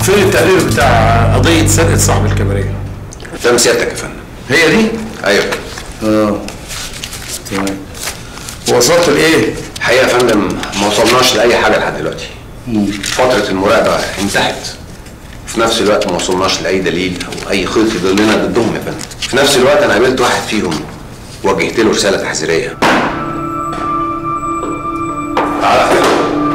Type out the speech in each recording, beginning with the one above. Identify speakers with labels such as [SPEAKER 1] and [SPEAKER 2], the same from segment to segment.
[SPEAKER 1] فين التقرير بتاع قضيه سرقه صاحب الكباريه
[SPEAKER 2] فاهم سيادتك يا فندم
[SPEAKER 1] هي دي
[SPEAKER 2] ايوه
[SPEAKER 1] اه تمام وصلت لايه
[SPEAKER 2] الحقيقه يا فندم ما وصلناش لاي حاجه لحد دلوقتي فتره المراقبه انتهت في نفس الوقت ما وصلناش لاي دليل او اي خيط يدلنا ضدهم يا فندم في نفس الوقت انا قابلت واحد فيهم وجهت له رساله تحذيريه تعالى خير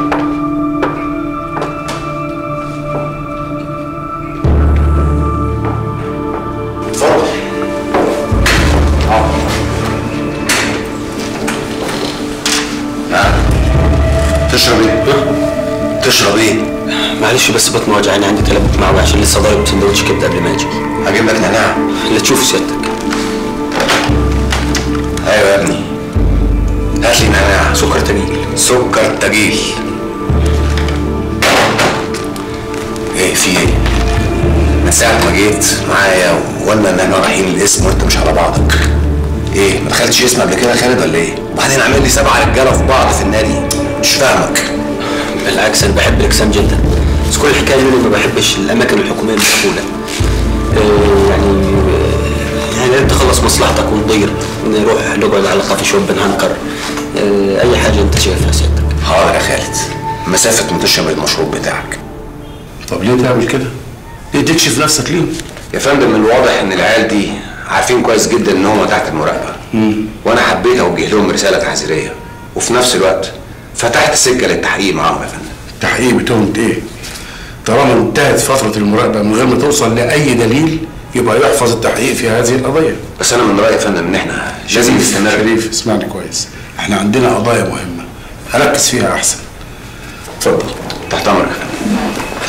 [SPEAKER 2] اتفضل تشرب ايه؟ تشرب ايه؟
[SPEAKER 3] معلش بس بطني وجعاني عندي تلبك معوي عشان لسه ضارب سندوتش كبده قبل ما اجي
[SPEAKER 2] هجيب لك نعناع
[SPEAKER 3] اللي تشوفه سيادتك
[SPEAKER 2] ايوه يا ابني هات لي نعناع
[SPEAKER 3] سكر تجيل
[SPEAKER 2] سكر تجيل ايه في ايه؟ من ساعة ما جيت معايا وقلنا ان احنا رايحين الاسم وانت مش على بعضك ايه ما دخلتش اسم قبل كده يا خالد ولا ايه؟ وبعدين عامل لي سبع رجاله في بعض في النادي مش فاهمك
[SPEAKER 3] بالعكس انا بحب الاجسام جدا بس كل الحكايه اني ما بحبش الاماكن الحكوميه المقفوله آه، يعني آه، يعني انت تخلص مصلحتك ونطير نروح نقعد على كافي شوب بنهنكر آه، اي حاجه انت شايفها سيادتك
[SPEAKER 2] حاضر يا خالد مسافة ما تشرب المشروب بتاعك
[SPEAKER 1] طب ليه تعمل كده ليه تكشف نفسك ليهم
[SPEAKER 2] يا فندم من الواضح ان العيال دي عارفين كويس جدا ان هم تحت المراقبه وانا حبيت اوجه لهم رساله تحذيريه وفي نفس الوقت فتحت سكه للتحقيق معاهم يا فندم
[SPEAKER 1] تحقيق بتهمة ايه طالما انتهت فترة المراقبة من غير ما توصل لأي دليل يبقى يحفظ التحقيق في هذه القضية
[SPEAKER 2] بس انا من رايي يا فندم ان احنا لازم
[SPEAKER 1] شريف
[SPEAKER 2] نستمر
[SPEAKER 1] شريف اسمعني كويس احنا عندنا قضايا مهمة هركز فيها أحسن اتفضل
[SPEAKER 2] تحت امرك يا فندم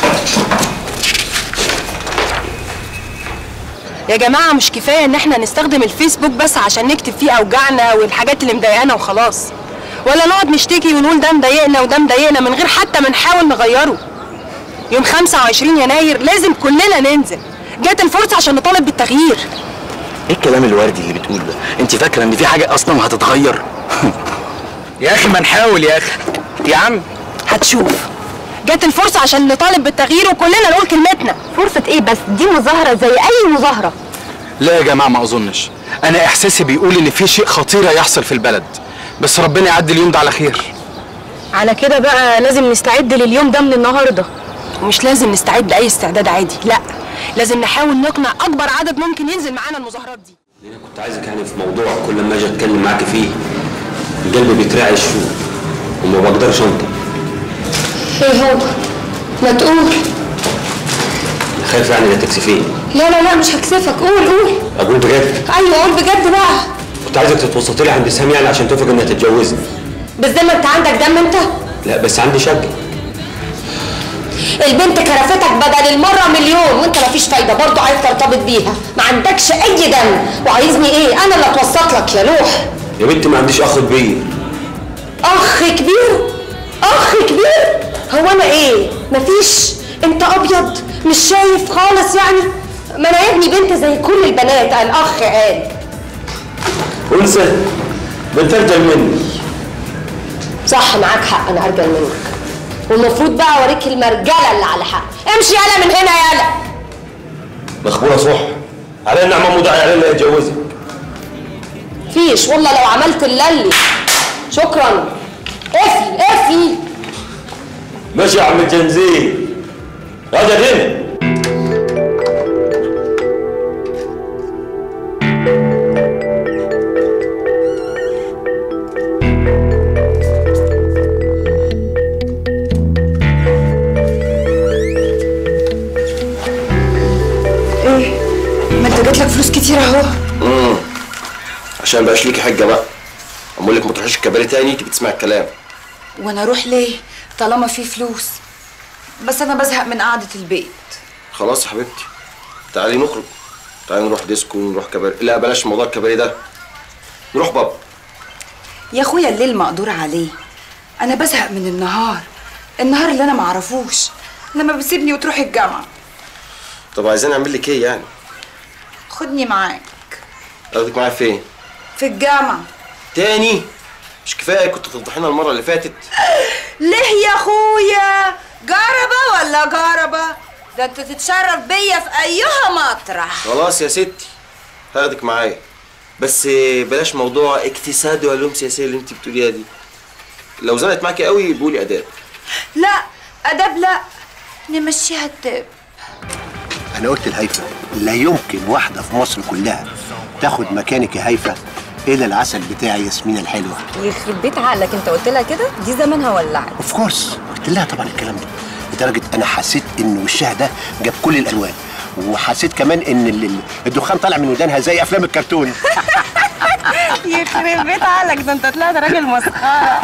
[SPEAKER 4] يا جماعة مش كفاية إن إحنا نستخدم الفيسبوك بس عشان نكتب فيه أوجاعنا والحاجات اللي مضايقانا وخلاص ولا نقعد نشتكي ونقول ده مضايقنا وده مضايقنا من غير حتى ما نحاول نغيره يوم 25 يناير لازم كلنا ننزل جات الفرصة عشان نطالب بالتغيير
[SPEAKER 5] ايه الكلام الوردي اللي بتقول ده انت فاكره ان في حاجه اصلا هتتغير يا اخي ما نحاول يا اخي يا عم
[SPEAKER 4] هتشوف جات الفرصة عشان نطالب بالتغيير وكلنا نقول كلمتنا
[SPEAKER 6] فرصة ايه بس دي مظاهرة زي اي مظاهرة
[SPEAKER 5] لا يا جماعه ما اظنش انا احساسي بيقول ان في شيء خطير هيحصل في البلد بس ربنا يعدي اليوم ده على خير
[SPEAKER 4] على كده بقى لازم نستعد لليوم ده من النهارده ومش لازم نستعد لأي استعداد عادي لا لازم نحاول نقنع أكبر عدد ممكن ينزل معانا المظاهرات دي
[SPEAKER 3] انا كنت عايزك يعني في موضوع كل ما اجي اتكلم معاك فيه القلب بيترعش وما بقدرش انطق
[SPEAKER 6] ايه هو ما تقول
[SPEAKER 3] خايف يعني لا تكسفيني
[SPEAKER 6] لا لا لا مش هكسفك قول قول
[SPEAKER 3] اقول بجد
[SPEAKER 6] ايوه قول بجد بقى
[SPEAKER 3] كنت عايزك تتوسطي لي عند سامي يعني عشان توافق انها تتجوزني
[SPEAKER 6] بس زي ما انت عندك دم انت
[SPEAKER 3] لا بس عندي شك
[SPEAKER 6] البنت كرفتك بدل المرة مليون وانت مفيش فايدة برضه عايز ترتبط بيها ما عندكش اي دم وعايزني ايه انا اللي اتوسط لك يا لوح
[SPEAKER 3] يا بنتي ما عنديش اخ كبير
[SPEAKER 6] اخ كبير اخ كبير هو انا ايه مفيش انت ابيض مش شايف خالص يعني ما انا يا ابني بنت زي كل البنات الاخ قال
[SPEAKER 3] انثى بنت ارجل مني
[SPEAKER 6] صح معاك حق انا ارجل منك والمفروض بقى اوريك المرجله اللي على حق امشي يالا من هنا يالا
[SPEAKER 3] مخبوره صح على ان عمام مدعي علينا يتجوزك
[SPEAKER 6] فيش والله لو عملت اللي شكرا قفل قفل
[SPEAKER 3] ماشي يا عم الجنزير اقعد هنا
[SPEAKER 4] ايه ما انت جاتلك فلوس كتير اهو
[SPEAKER 2] عشان بقاش ليكي حجه بقى اقول لك ما تروحيش الكباري تاني تيجي تسمع الكلام
[SPEAKER 7] وانا اروح ليه طالما في فلوس بس انا بزهق من قعدة البيت
[SPEAKER 2] خلاص يا حبيبتي تعالي نخرج تعالي نروح ديسكو نروح كباري لا بلاش موضوع الكباري ده نروح بابا
[SPEAKER 7] يا اخويا الليل مقدور عليه انا بزهق من النهار النهار اللي انا معرفوش لما بتسيبني وتروح الجامعة
[SPEAKER 2] طب عايزين اعمل لك ايه يعني
[SPEAKER 7] خدني معاك
[SPEAKER 2] اخدك معايا فين
[SPEAKER 7] في الجامعة
[SPEAKER 2] تاني مش كفايه كنت تفضحينا المره اللي فاتت
[SPEAKER 7] ليه يا اخويا جربة ولا جربة ده انت تتشرف بيا في ايها مطرح
[SPEAKER 8] خلاص يا ستي هاخدك معايا بس بلاش موضوع اقتصاد وعلوم سياسيه اللي انت بتقوليها دي لو زنقت معاكي قوي بقولي اداب
[SPEAKER 7] لا اداب لا نمشيها التاب
[SPEAKER 9] انا قلت لهيفا لا يمكن واحده في مصر كلها تاخد مكانك يا هيفا الا العسل بتاعي ياسمين الحلوه
[SPEAKER 10] يخرب بيت عقلك انت قلت لها كده دي زمانها ولعت
[SPEAKER 9] اوف كورس قلت لها طبعا الكلام ده لدرجه انا حسيت ان وشها ده جاب كل الالوان وحسيت كمان ان ال- ال- الدخان طالع من ودانها زي افلام الكرتون
[SPEAKER 10] يخرب بيت عقلك ده انت طلعت راجل مسخره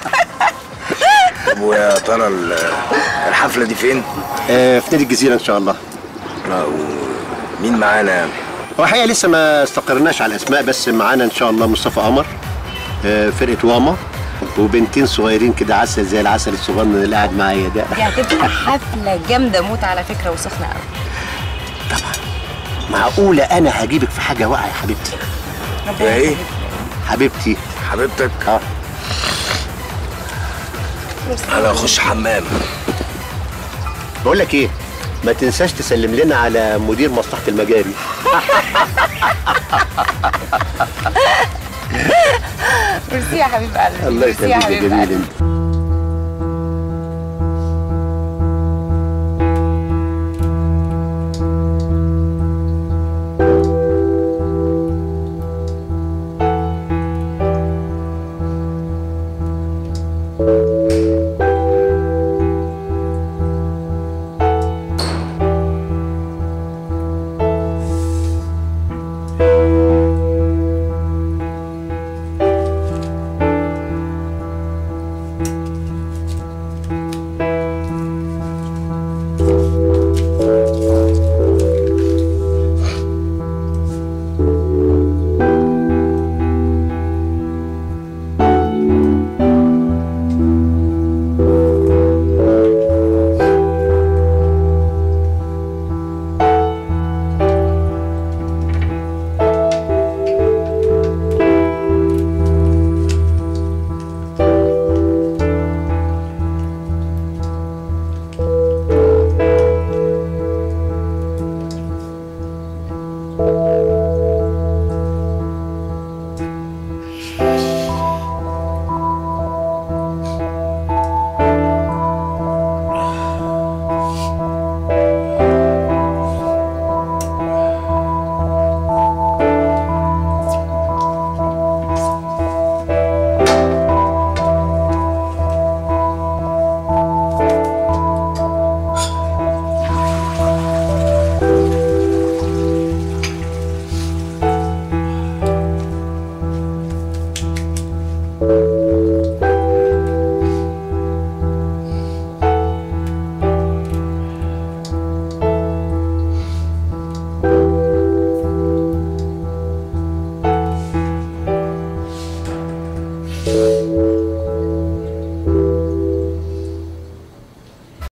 [SPEAKER 5] ويا ترى ال- الحفله دي فين؟
[SPEAKER 9] آه في نادي الجزيره ان شاء الله
[SPEAKER 5] لا مين معانا؟
[SPEAKER 9] هو الحقيقه لسه ما استقرناش على الاسماء بس معانا ان شاء الله مصطفى قمر آه فرقه واما وبنتين صغيرين كده عسل زي العسل الصغنن اللي قاعد معايا ده
[SPEAKER 10] دي هتبقى حفله جامده موت على فكره وسخنه قوي
[SPEAKER 9] معقوله انا هجيبك في حاجه واقعه يا حبيبتي
[SPEAKER 5] يا ايه؟
[SPEAKER 9] حبيبتي
[SPEAKER 5] حبيبتك؟
[SPEAKER 9] اه
[SPEAKER 5] انا اخش حمام
[SPEAKER 9] بقول لك ايه ما تنساش تسلم لنا على مدير مصلحه المجاري
[SPEAKER 10] ميرسي يا حبيب قلبي
[SPEAKER 9] الله
[SPEAKER 10] ميرسي يا
[SPEAKER 9] يخليك يا
[SPEAKER 10] حبيب
[SPEAKER 9] جميل
[SPEAKER 10] قلبي.
[SPEAKER 9] انت